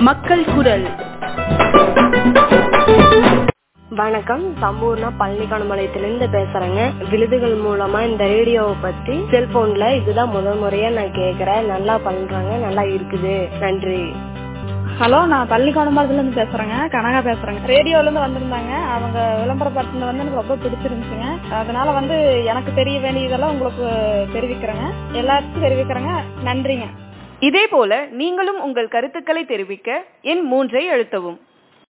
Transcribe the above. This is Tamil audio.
மக்கள் குரல் வணக்கம் சம்பூர்ணா பழனிக்கானமலையத்திலிருந்து பேசுறேங்க விழுதுகள் மூலமா இந்த ரேடியோவை பத்தி செல்போன்ல இதுதான் முதல் முறையா நான் கேக்குறேன் நல்லா பண்றாங்க நல்லா இருக்குது நன்றி ஹலோ நான் பள்ளிக்கோணம்பாளத்துல இருந்து பேசுறேங்க கனகா பேசுறேங்க ரேடியோல இருந்து வந்திருந்தாங்க அவங்க விளம்பரப்படுத்தினது வந்து எனக்கு ரொம்ப பிடிச்சிருந்துச்சுங்க அதனால வந்து எனக்கு தெரிய வேண்டியதெல்லாம் உங்களுக்கு தெரிவிக்கிறேங்க எல்லாருக்கும் தெரிவிக்கிறேங்க நன்றிங்க இதே போல நீங்களும் உங்கள் கருத்துக்களை தெரிவிக்க எண் மூன்றை அழுத்தவும்